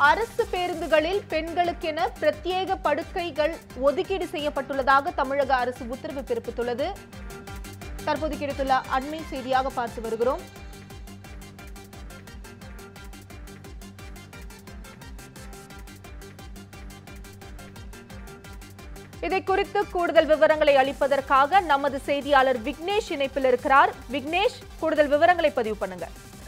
அரசு பேருந்துகளில் பெண்களுக்கென பிரத்யேக படுக்கைகள் ஒதுக்கீடு செய்யப்பட்டுள்ளதாக தமிழக அரசு உத்தரவு பிறப்பித்துள்ளது தற்போது கிடைத்துள்ள அண்மை செய்தியாக பார்த்து வருகிறோம் இதை குறித்து கூடுதல் விவரங்களை அளிப்பதற்காக நமது செய்தியாளர் விக்னேஷ் இணைப்பில் இருக்கிறார் விக்னேஷ் கூடுதல் விவரங்களை பதிவு பண்ணுங்க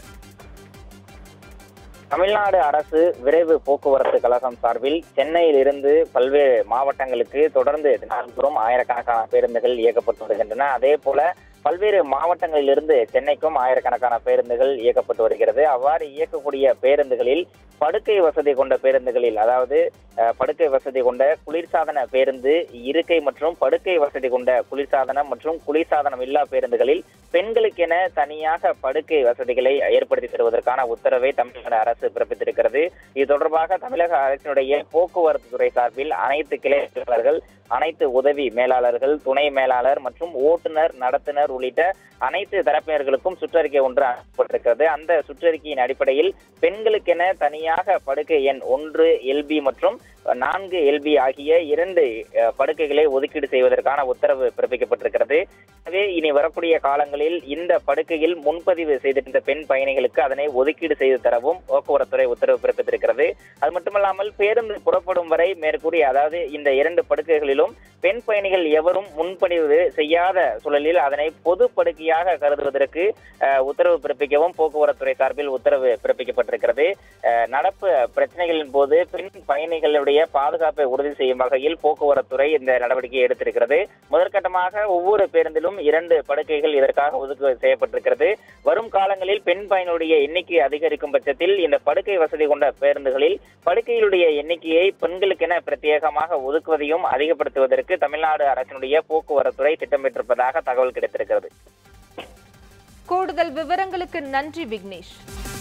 தமிழ்நாடு அரசு விரைவு போக்குவரத்து கழகம் சார்பில் சென்னையில் இருந்து பல்வேறு மாவட்டங்களுக்கு தொடர்ந்து நாள்தோறும் ஆயிரக்கணக்கான பேருந்துகள் இயக்கப்பட்டு வருகின்றன அதே போல பல்வேறு மாவட்டங்களிலிருந்து சென்னைக்கும் ஆயிரக்கணக்கான பேருந்துகள் இயக்கப்பட்டு வருகிறது அவ்வாறு இயக்கக்கூடிய பேருந்துகளில் படுக்கை வசதி கொண்ட பேருந்துகளில் அதாவது அஹ், படுக்கை வசதி கொண்ட குளிர்சாதன பேருந்து இருக்கை மற்றும் படுக்கை வசதி கொண்ட குளிர்சாதனம் மற்றும் குளிர்சாதனம் இல்லா பேருந்துகளில் பெண்களுக்கென தனியாக படுக்கை வசதிகளை ஏற்படுத்தி தருவதற்கான உத்தரவை தமிழ்நாடு அரசு பிறப்பித்திருக்கிறது இது தொடர்பாக தமிழக அரசினுடைய போக்குவரத்து துறை சார்பில் அனைத்து கிளை அலுவலர்கள் அனைத்து உதவி மேலாளர்கள் துணை மேலாளர் மற்றும் ஓட்டுநர் நடத்துனர் உள்ளிட்ட அனைத்து தரப்பினர்களுக்கும் சுற்றறிக்கை ஒன்று அனுப்பப்பட்டிருக்கிறது அந்த சுற்றறிக்கையின் அடிப்படையில் பெண்களுக்கென தனியாக படுக்கை எண் ஒன்று எல்பி மற்றும் நான்கு எல்பி ஆகிய இரண்டு அஹ், படுக்கைகளை ஒதுக்கீடு செய்வதற்கான உத்தரவு பிறப்பிக்கப்பட்டிருக்கிறது எனவே இனி வரக்கூடிய காலங்களில் இந்த படுக்கையில் முன்பதிவு செய்திருந்த பெண் பயணிகளுக்கு அதனை ஒதுக்கீடு செய்து தரவும் போக்குவரத்துறை உத்தரவு பிறப்பித்திருக்கிறது அது மட்டுமல்லாமல் பேருந்து புறப்படும் வரை மேற்கூறிய அதாவது இந்த இரண்டு படுக்கைகளிலும் பெண் பயணிகள் எவரும் முன்பதிவு செய்யாத சூழலில் அதனை பொது படுக்கையாக கருதுவதற்கு அஹ், உத்தரவு பிறப்பிக்கவும் போக்குவரத்துறை சார்பில் உத்தரவு பிறப்பிக்கப்பட்டிருக்கிறது அஹ், நடப்பு பிரச்சனைகளின் போது பெண் பயணிகளுடைய பாதுகாப்பை உறுதி செய்யும் வகையில் போக்குவரத்துறை இந்த நடவடிக்கையை எடுத்திருக்கிறது முதற்கட்டமாக ஒவ்வொரு பேருந்திலும் இரண்டு படுக்கைகள் இதற்காக ஒதுக்கீடு செய்யப்பட்டிருக்கிறது வரும் காலங்களில் பெண் பயணியுடைய எண்ணிக்கை அதிகரிக்கும் பட்சத்தில் இந்த படுக்கை வசதி கொண்ட பேருந்துகளில் படுக்கைகளுடைய எண்ணிக்கையை பெண்களுக்கென பிரத்யேகமாக ஒதுக்குவதையும் அதிகப்படுத்துவதற்கு தமிழ்நாடு அரசினுடைய போக்குவரத்துறை திட்டமிட்டிருப்பதாக தகவல் கிடைத்திருக்கிறது கூடுதல் விவரங்களுக்கு நன்றி விக்னேஷ்